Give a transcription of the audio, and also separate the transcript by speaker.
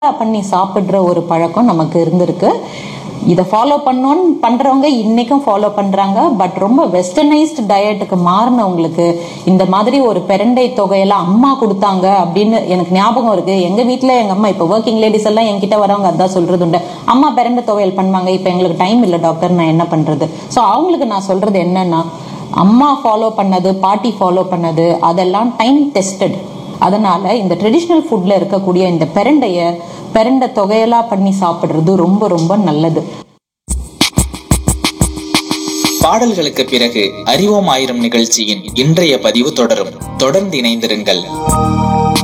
Speaker 1: பண்ணி சாப்பிடுற ஒரு பழக்கம் நமக்கு இருந்திருக்கு இதை ஃபாலோ பண்ணோன்னு பண்றவங்க இன்னைக்கும் ஃபாலோ பண்றாங்க பட் ரொம்ப வெஸ்டர்னைஸ்டு டயட்டுக்கு மாறினவங்களுக்கு இந்த மாதிரி ஒரு பெரண்டை தொகையெல்லாம் அம்மா கொடுத்தாங்க அப்படின்னு எனக்கு ஞாபகம் இருக்கு எங்க வீட்ல எங்க அம்மா இப்போ ஒர்க்கிங் லேடிஸ் எல்லாம் என்கிட்ட வரவங்க அதான் சொல்றது உண்டு அம்மா பெரண்டை துவையல் பண்ணுவாங்க இப்போ எங்களுக்கு டைம் இல்லை டாக்டர் நான் என்ன பண்றது ஸோ அவங்களுக்கு நான் சொல்றது என்னன்னா அம்மா ஃபாலோ பண்ணது பாட்டி ஃபாலோ பண்ணது அதெல்லாம் டைம் டெஸ்டட் அதனால இந்த ட்ரெடிஷ்னல் ஃபுட்ல இருக்கக்கூடிய இந்த பெரண்டைய பெரண்டை தொகையலா பண்ணி சாப்பிடுறது ரொம்ப ரொம்ப நல்லது
Speaker 2: பாடல்களுக்கு பிறகு அறிவோம் ஆயிரம் நிகழ்ச்சியின் இன்றைய பதிவு தொடரும் தொடர்ந்து இணைந்திருங்கள்